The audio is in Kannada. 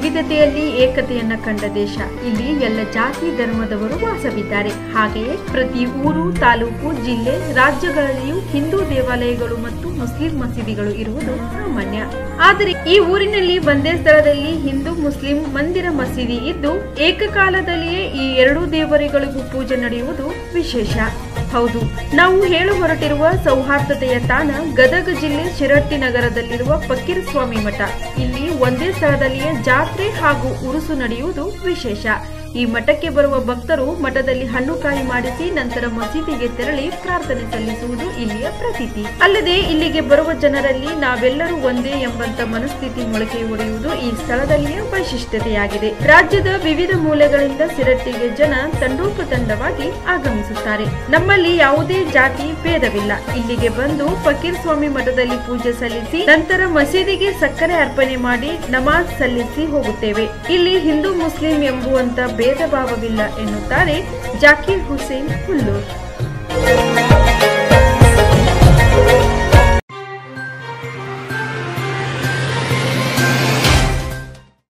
ವಿವಿಧತೆಯಲ್ಲಿ ಏಕತೆಯನ್ನ ಕಂಡ ದೇಶ ಇಲ್ಲಿ ಎಲ್ಲ ಜಾತಿ ಧರ್ಮದವರು ವಾಸವಿದ್ದಾರೆ ಹಾಗೆಯೇ ಪ್ರತಿ ಊರು ತಾಲೂಕು ಜಿಲ್ಲೆ ರಾಜ್ಯಗಳಲ್ಲಿಯೂ ಹಿಂದೂ ದೇವಾಲಯಗಳು ಮತ್ತು ಮುಸ್ಲಿಂ ಮಸೀದಿಗಳು ಇರುವುದು ಸಾಮಾನ್ಯ ಆದರೆ ಈ ಊರಿನಲ್ಲಿ ಒಂದೇ ಸ್ಥಳದಲ್ಲಿ ಹಿಂದೂ ಮುಸ್ಲಿಂ ಮಂದಿರ ಮಸೀದಿ ಇದ್ದು ಏಕಕಾಲದಲ್ಲಿಯೇ ಈ ಎರಡೂ ದೇವರುಗಳಿಗೂ ಪೂಜೆ ನಡೆಯುವುದು ವಿಶೇಷ ಹೌದು ನಾವು ಹೇಳು ಹೊರಟಿರುವ ಸೌಹಾರ್ದತೆಯ ತಾಣ ಗದಗ ಜಿಲ್ಲೆ ಶಿರಟ್ಟಿ ನಗರದಲ್ಲಿರುವ ಫಕೀರ್ ಸ್ವಾಮಿ ಮಠ ಇಲ್ಲಿ ಒಂದೇ ಸ್ಥಳದಲ್ಲಿಯೇ ಜಾತ್ರೆ ಹಾಗೂ ಉರುಸು ನಡೆಯುವುದು ವಿಶೇಷ ಈ ಮಠಕ್ಕೆ ಬರುವ ಭಕ್ತರು ಮಠದಲ್ಲಿ ಹಣ್ಣುಕಾಯಿ ಮಾಡಿಸಿ ನಂತರ ಮಸೀದಿಗೆ ತೆರಳಿ ಪ್ರಾರ್ಥನೆ ಸಲ್ಲಿಸುವುದು ಇಲ್ಲಿಯ ಪ್ರತೀತಿ ಅಲ್ಲದೆ ಇಲ್ಲಿಗೆ ಬರುವ ಜನರಲ್ಲಿ ನಾವೆಲ್ಲರೂ ಒಂದೇ ಎಂಬಂತ ಮನಸ್ಥಿತಿ ಮೊಳಕೆ ಒಡೆಯುವುದು ಈ ಸ್ಥಳದಲ್ಲಿಯ ವೈಶಿಷ್ಟ್ಯತೆಯಾಗಿದೆ ರಾಜ್ಯದ ವಿವಿಧ ಮೂಲೆಗಳಿಂದ ಸಿರಟ್ಟಿಗೆ ಜನ ತಂಡೋಪತಂಡವಾಗಿ ಆಗಮಿಸುತ್ತಾರೆ ನಮ್ಮಲ್ಲಿ ಯಾವುದೇ ಜಾತಿ ಭೇದವಿಲ್ಲ ಇಲ್ಲಿಗೆ ಬಂದು ಫಕೀರ್ ಸ್ವಾಮಿ ಮಠದಲ್ಲಿ ಪೂಜೆ ಸಲ್ಲಿಸಿ ನಂತರ ಮಸೀದಿಗೆ ಸಕ್ಕರೆ ಅರ್ಪಣೆ ಮಾಡಿ ನಮಾಜ್ ಸಲ್ಲಿಸಿ ಹೋಗುತ್ತೇವೆ ಇಲ್ಲಿ ಹಿಂದೂ ಮುಸ್ಲಿಂ ಎಂಬುವಂತ ಭೇದ ಭಾವವಿಲ್ಲ ಎನ್ನುತ್ತಾರೆ ಜಾಕೀರ್ ಹುಸೇನ್ ಹುಲ್ಲೂರ್